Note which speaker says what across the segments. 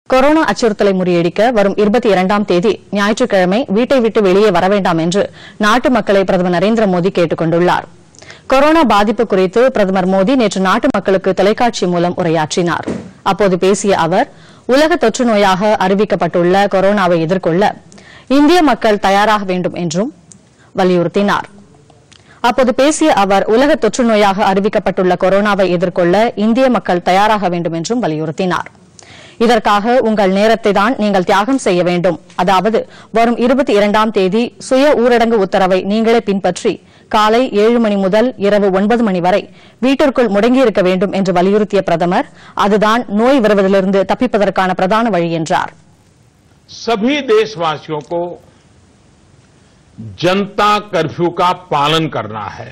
Speaker 1: corona அச்சுறுத்தலை முறியடிக்க வரும் இருபத்தி இரண்டாம் தேதி ஞாயிற்றுக்கிழமை வீட்டை விட்டு வெளியே வர வேண்டாம் என்று நாட்டு மக்களை பிரதமர் நரேந்திர மோடி கேட்டுக் கொண்டுள்ளார் கொரோனா பாதிப்பு குறித்து பிரதமர் மோடி நேற்று நாட்டு மக்களுக்கு தொலைக்காட்சி மூலம் உரையாற்றினார் அப்போது பேசிய அவர் உலக தொற்று நோயாக அறிவிக்கப்பட்டுள்ள கொரோனாவை எதிர்கொள்ள இந்திய மக்கள் தயாராக வேண்டும் என்றும் வலியுறுத்தினார் அப்போது பேசிய அவர் உலக தொற்று நோயாக அறிவிக்கப்பட்டுள்ள கொரோனாவை எதிர்கொள்ள இந்திய மக்கள் தயாராக வேண்டும் என்றும் வலியுறுத்தினார் இதற்காக உங்கள் நேரத்தை தான் நீங்கள் தியாகம் செய்ய வேண்டும் அதாவது வரும் இருபத்தி இரண்டாம் தேதி சுய ஊரடங்கு உத்தரவை நீங்களே பின்பற்றி காலை ஏழு மணி முதல் இரவு ஒன்பது மணி வரை வீட்டிற்குள் முடங்கியிருக்க வேண்டும் என்று வலியுறுத்திய பிரதமர் அதுதான் நோய் வருவதிலிருந்து தப்பிப்பதற்கான பிரதான வழி என்றார்
Speaker 2: सभी देशवासियों को जनता कर्फ्यू का पालन करना है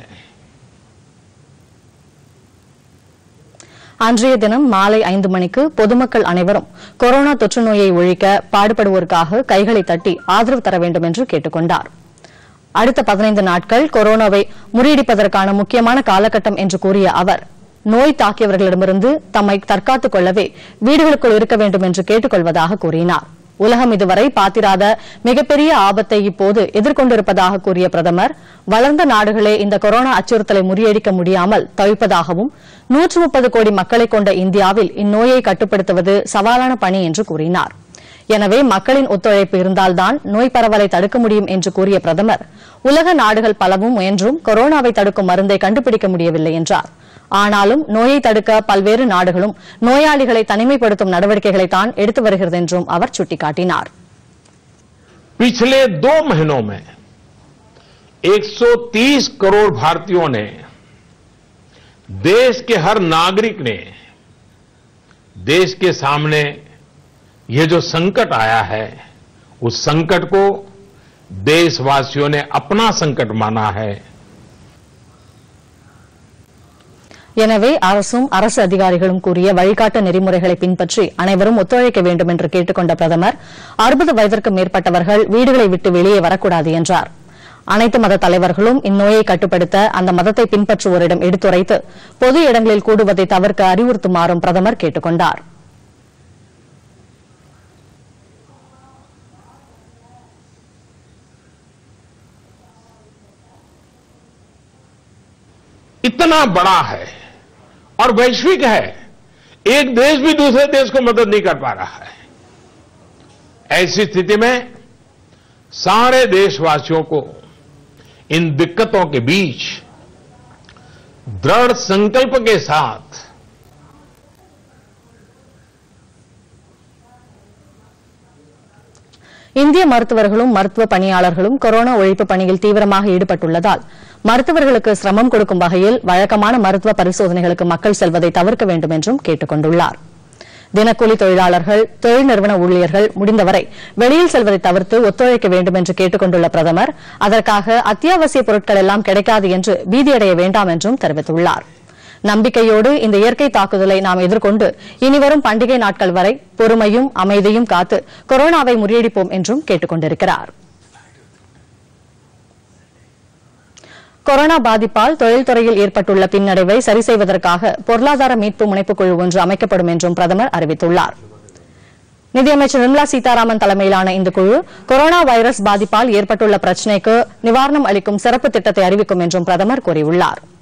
Speaker 1: அன்றைய தினம் மாலை ஐந்து மணிக்கு பொதுமக்கள் அனைவரும் கொரோனா தொற்று நோயை ஒழிக்க பாடுபடுவோருக்காக கைகளை தட்டி ஆதரவு தர வேண்டும் என்று கேட்டுக் கொண்டார் அடுத்த பதினைந்து நாட்கள் கொரோனாவை முறியடிப்பதற்கான முக்கியமான காலகட்டம் என்று கூறிய அவர் நோய் தாக்கியவர்களிடமிருந்து தம்மை தற்காத்துக் கொள்ளவே வீடுகளுக்குள் இருக்க வேண்டும் என்று கேட்டுக் கொள்வதாக கூறினார் உலகம் இதுவரை பாத்திராத மிகப்பெரிய ஆபத்தை இப்போது எதிர்கொண்டிருப்பதாக கூறிய பிரதமர் வளர்ந்த நாடுகளே இந்த கொரோனா அச்சுறுத்தலை முறியடிக்க முடியாமல் தவிப்பதாகவும் நூற்று முப்பது கோடி மக்களை கொண்ட இந்தியாவில் இந்நோயை கட்டுப்படுத்துவது சவாலான பணி என்று கூறினார் எனவே மக்களின் ஒத்துழைப்பு இருந்தால்தான் நோய் பரவலை தடுக்க முடியும் என்று கூறிய பிரதமர் உலக நாடுகள் பலவும் முயன்றும் கொரோனாவை தடுக்கும் மருந்தை கண்டுபிடிக்க முடியவில்லை என்றார் ஆனாலும் நோயை தடுக்க பல்வேறு நாடுகளும் நோயாளிகளை தனிமைப்படுத்தும் நடவடிக்கைகளை தான் எடுத்து வருகிறது என்றும் அவர் சுட்டிக்காட்டினார்
Speaker 2: पिछले दो महीनों में 130 करोड़ भारतीयों ने देश के हर नागरिक ने देश के सामने ये जो संकट आया है उस संकट को देशवासियों ने अपना संकट माना है
Speaker 1: எனவே அரசும் அரசு அதிகாரிகளும் கூறிய வழிகாட்டு நெறிமுறைகளை பின்பற்றி அனைவரும் ஒத்துழைக்க வேண்டும் என்று கேட்டுக் கொண்ட பிரதமர் அறுபது வயதிற்கு மேற்பட்டவர்கள் வீடுகளை விட்டு வெளியே வரக்கூடாது என்றார் அனைத்து மத தலைவர்களும் இந்நோயை கட்டுப்படுத்த அந்த மதத்தை பின்பற்றுவோரிடம் எடுத்துரைத்து பொது இடங்களில் கூடுவதை தவிர்க்க அறிவுறுத்துமாறும் பிரதமர் கேட்டுக் கொண்டார்
Speaker 2: इतना बड़ा है और वैश्विक है एक देश भी दूसरे देश को मदद नहीं कर पा रहा है ऐसी स्थिति में सारे देशवासियों को इन दिक्कतों के बीच दृढ़ संकल्प के साथ
Speaker 1: இந்திய மருத்துவர்களும் மருத்துவ பணியாளர்களும் கொரோனா ஒழிப்பு பணியில் தீவிரமாக ஈடுபட்டுள்ளதால் மருத்துவர்களுக்கு சிரமம் கொடுக்கும் வகையில் வழக்கமான மருத்துவ பரிசோதனைகளுக்கு மக்கள் செல்வதை தவிர்க்க வேண்டும் என்றும் கேட்டுக் கொண்டுள்ளார் தினக்கூலி தொழிலாளர்கள் தொழில் நிறுவன ஊழியர்கள் முடிந்தவரை வெளியில் செல்வதை தவிர்த்து ஒத்துழைக்க வேண்டும் என்று கேட்டுக் கொண்டுள்ள பிரதமர் அதற்காக அத்தியாவசிய பொருட்கள் எல்லாம் கிடைக்காது என்று பீதியடைய வேண்டாம் என்றும் தெரிவித்துள்ளார் நம்பிக்கையோடு இந்த இயற்கை தாக்குதலை நாம் எதிர்கொண்டு இனிவரும் பண்டிகை நாட்கள் வரை பொறுமையும் அமைதியும் காத்து கொரோனாவை முறியடிப்போம் என்றும் கேட்டுக் கொண்டிருக்கிறார் கொரோனா பாதிப்பால் தொழில்துறையில் ஏற்பட்டுள்ள பின்னடைவை சரி செய்வதற்காக பொருளாதார மீட்பு முனைப்புக் குழு ஒன்று அமைக்கப்படும் என்றும் பிரதமர் அறிவித்துள்ளார் நிதியமைச்சர் நிர்மலா சீதாராமன் தலைமையிலான இந்த குழு கொரோனா வைரஸ் பாதிப்பால் ஏற்பட்டுள்ள பிரச்சினைக்கு நிவாரணம் அளிக்கும் சிறப்பு திட்டத்தை அறிவிக்கும் என்றும் பிரதமர் கூறியுள்ளார்